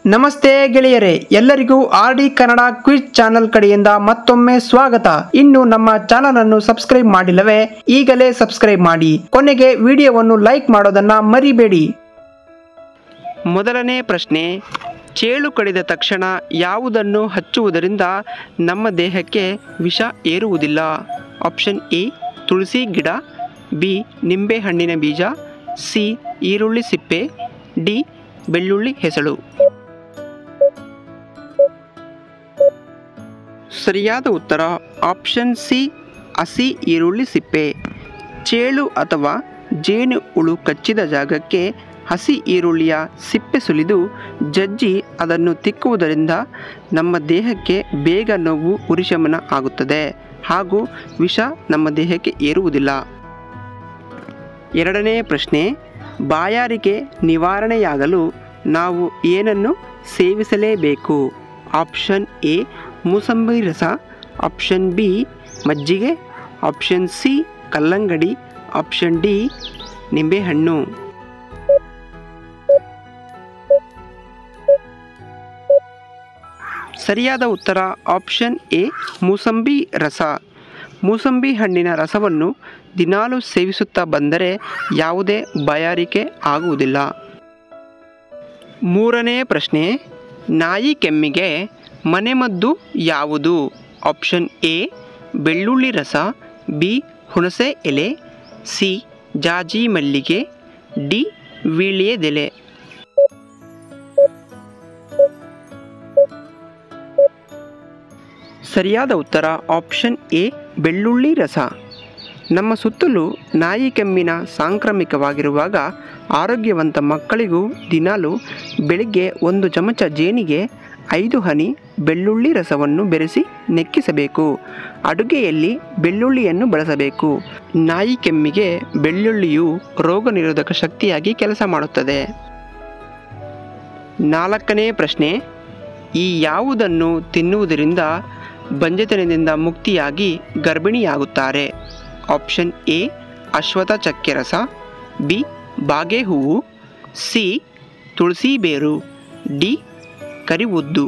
ನಮಸ್ತೆ ಗೆಳೆಯರೇ ಎಲ್ಲರಿಗೂ R D Kannada quiz channel ಕಡೆಯಿಂದ ಮತ್ತೊಮ್ಮೆ ಸ್ವಾಗತ ಇನ್ನು ನಮ್ಮ ಚಾನಲ್ ಅನ್ನು ಸಬ್ಸ್ಕ್ರೈಬ್ ಮಾಡಿಲ್ಲವೇ ಈಗಲೇ ಸಬ್ಸ್ಕ್ರೈಬ್ ಮಾಡಿ ಕೊನೆಗೆ ವಿಡಿಯೋವನ್ನು ಲೈಕ್ ಮಾಡೋದನ್ನ ಮರಿಬೇಡಿ ಮೊದಲನೇ ಪ್ರಶ್ನೆ ಚೇಳು ಕಡಿದ ತಕ್ಷಣ ಯಾವುದನ್ನು ಹಚ್ಚುವುದರಿಂದ ನಮ್ಮ ದೇಹಕ್ಕೆ ವಿಷ ಏರುವುದಿಲ್ಲ ಆಪ್ಷನ್ ಎ ತುಳಸಿ ಗಿಡ ಬಿ ನಿಂಬೆಹಣ್ಣಿನ ಬೀಜ ಸಿ ಈರುಳ್ಳಿ ಸಿಪ್ಪೆ ಡಿ ಬೆಳ್ಳುಳ್ಳಿ ಹೆಸಳು ಸರಿಯಾದ ಉತ್ತರ ಆಪ್ಷನ್ ಸಿ ಹಸಿ ಈರುಳ್ಳಿ ಸಿಪ್ಪೆ ಚೇಳು ಅಥವಾ ಜೇನು ಹುಳು ಕಚ್ಚಿದ ಜಾಗಕ್ಕೆ ಹಸಿ ಈರುಳ್ಳಿಯ ಸಿಪ್ಪೆ ಸುಲಿದು ಜಜ್ಜಿ ಅದನ್ನು ತಿಕ್ಕುವುದರಿಂದ ನಮ್ಮ ದೇಹಕ್ಕೆ ಬೇಗ ನೋವು ಉರಿಶಮನ ಆಗುತ್ತದೆ ಹಾಗೂ ವಿಷ ನಮ್ಮ ದೇಹಕ್ಕೆ ಏರುವುದಿಲ್ಲ ಎರಡನೇ ಪ್ರಶ್ನೆ ಬಾಯಾರಿಕೆ ನಿವಾರಣೆಯಾಗಲು ನಾವು ಏನನ್ನು ಸೇವಿಸಲೇಬೇಕು ಆಪ್ಷನ್ ಎ ಮೂಸಂಬಿ ರಸ ಆಪ್ಷನ್ ಬಿ ಮಜ್ಜಿಗೆ ಆಪ್ಷನ್ ಸಿ ಕಲ್ಲಂಗಡಿ ಆಪ್ಷನ್ ಡಿ ನಿಂಬೆಹಣ್ಣು ಸರಿಯಾದ ಉತ್ತರ ಆಪ್ಷನ್ ಎ ಮೂಸಂಬಿ ರಸ ಮೂಸಂಬಿ ಹಣ್ಣಿನ ರಸವನ್ನು ದಿನಾಲು ಸೇವಿಸುತ್ತಾ ಬಂದರೆ ಯಾವುದೇ ಬಾಯಾರಿಕೆ ಆಗುವುದಿಲ್ಲ ಮೂರನೇ ಪ್ರಶ್ನೆ ನಾಯಿ ಕೆಮ್ಮಿಗೆ ಮನೆಮದ್ದು ಯಾವುದು ಆಪ್ಷನ್ ಎ ಬೆಳ್ಳುಳ್ಳಿ ರಸ ಬಿ ಹುಣಸೆ ಎಲೆ ಸಿ ಜಾಜಿ ಮಲ್ಲಿಗೆ ಡಿ ವೀಳ್ಯದೆಲೆ ಸರಿಯಾದ ಉತ್ತರ ಆಪ್ಷನ್ ಎ ಬೆಳ್ಳುಳ್ಳಿ ರಸ ನಮ್ಮ ಸುತ್ತಲೂ ನಾಯಿ ಕೆಮ್ಮಿನ ಸಾಂಕ್ರಾಮಿಕವಾಗಿರುವಾಗ ಆರೋಗ್ಯವಂತ ಮಕ್ಕಳಿಗೂ ದಿನಾಲು ಬೆಳಿಗ್ಗೆ ಒಂದು ಚಮಚ ಜೇನಿಗೆ ಐದು ಹನಿ ಬೆಳ್ಳುಳ್ಳಿ ರಸವನ್ನು ಬೆರೆಸಿ ನೆಕ್ಕಿಸಬೇಕು ಅಡುಗೆಯಲ್ಲಿ ಬೆಳ್ಳುಳ್ಳಿಯನ್ನು ಬಳಸಬೇಕು ನಾಯಿ ಕೆಮ್ಮಿಗೆ ಬೆಳ್ಳುಳ್ಳಿಯು ರೋಗ ನಿರೋಧಕ ಶಕ್ತಿಯಾಗಿ ಕೆಲಸ ಮಾಡುತ್ತದೆ ನಾಲ್ಕನೇ ಪ್ರಶ್ನೆ ಈ ಯಾವುದನ್ನು ತಿನ್ನುವುದರಿಂದ ಬಂಜೆತನದಿಂದ ಮುಕ್ತಿಯಾಗಿ ಗರ್ಭಿಣಿಯಾಗುತ್ತಾರೆ ಆಪ್ಷನ್ ಎ ಅಶ್ವಥ ಚಕ್ಕೆ ರಸ ಬಿ ಬಾಗೆ ಹೂವು ಸಿ ತುಳಸಿ ಬೇರು ಡಿ ಕರಿವುದ್ದು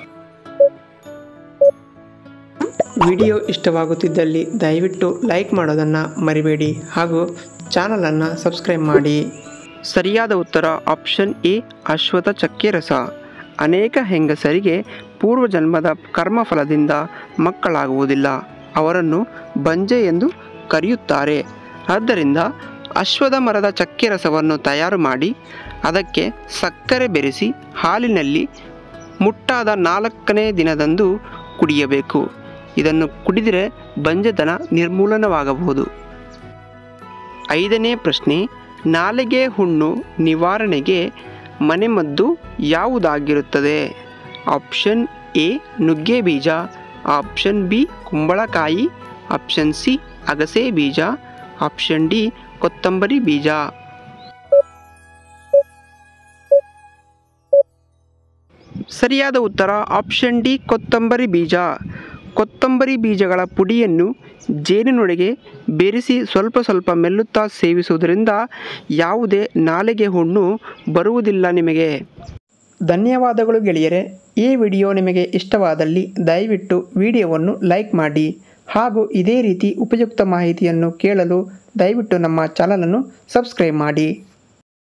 ವಿಡಿಯೋ ಇಷ್ಟವಾಗುತ್ತಿದ್ದಲ್ಲಿ ದಯವಿಟ್ಟು ಲೈಕ್ ಮಾಡೋದನ್ನು ಮರಿಬೇಡಿ ಹಾಗೂ ಚಾನಲನ್ನು ಸಬ್ಸ್ಕ್ರೈಬ್ ಮಾಡಿ ಸರಿಯಾದ ಉತ್ತರ ಆಪ್ಷನ್ ಎ ಅಶ್ವಥ ಚಕ್ಕೆ ರಸ ಅನೇಕ ಹೆಂಗಸರಿಗೆ ಪೂರ್ವಜನ್ಮದ ಕರ್ಮಫಲದಿಂದ ಮಕ್ಕಳಾಗುವುದಿಲ್ಲ ಅವರನ್ನು ಬಂಜೆ ಎಂದು ಕರೆಯುತ್ತಾರೆ ಆದ್ದರಿಂದ ಅಶ್ವದ ಮರದ ಚಕ್ಕೆ ರಸವನ್ನು ತಯಾರು ಮಾಡಿ ಅದಕ್ಕೆ ಸಕ್ಕರೆ ಬೆರೆಸಿ ಹಾಲಿನಲ್ಲಿ ಮುಟ್ಟಾದ ನಾಲ್ಕನೇ ದಿನದಂದು ಕುಡಿಯಬೇಕು ಇದನ್ನು ಕುಡಿದರೆ ಬಂಜೆತನ ನಿರ್ಮೂಲನವಾಗಬಹುದು ಐದನೇ ಪ್ರಶ್ನೆ ನಾಲಿಗೆ ಹುಣ್ಣು ನಿವಾರಣೆಗೆ ಮನೆಮದ್ದು ಯಾವುದಾಗಿರುತ್ತದೆ ಆಪ್ಷನ್ ಎ ನುಗ್ಗೆ ಬೀಜ ಆಪ್ಷನ್ ಬಿ ಕುಂಬಳಕಾಯಿ ಆಪ್ಷನ್ ಸಿ ಅಗಸೆ ಬೀಜ ಆಪ್ಷನ್ ಡಿ ಕೊತ್ತಂಬರಿ ಬೀಜ ಸರಿಯಾದ ಉತ್ತರ ಆಪ್ಷನ್ ಡಿ ಕೊತ್ತಂಬರಿ ಬೀಜ ಕೊತ್ತಂಬರಿ ಬೀಜಗಳ ಪುಡಿಯನ್ನು ಜೇನಿನೊಳಗೆ ಬೆರೆಸಿ ಸ್ವಲ್ಪ ಸ್ವಲ್ಪ ಮೆಲ್ಲುತ್ತಾ ಸೇವಿಸುವುದರಿಂದ ಯಾವುದೇ ನಾಲಿಗೆ ಹುಣ್ಣು ಬರುವುದಿಲ್ಲ ನಿಮಗೆ ಧನ್ಯವಾದಗಳು ಗೆಳೆಯರೆ ಈ ವಿಡಿಯೋ ನಿಮಗೆ ಇಷ್ಟವಾದಲ್ಲಿ ದಯವಿಟ್ಟು ವಿಡಿಯೋವನ್ನು ಲೈಕ್ ಮಾಡಿ ಹಾಗೂ ಇದೇ ರೀತಿ ಉಪಯುಕ್ತ ಮಾಹಿತಿಯನ್ನು ಕೇಳಲು ದಯವಿಟ್ಟು ನಮ್ಮ ಚಾನಲನ್ನು ಸಬ್ಸ್ಕ್ರೈಬ್ ಮಾಡಿ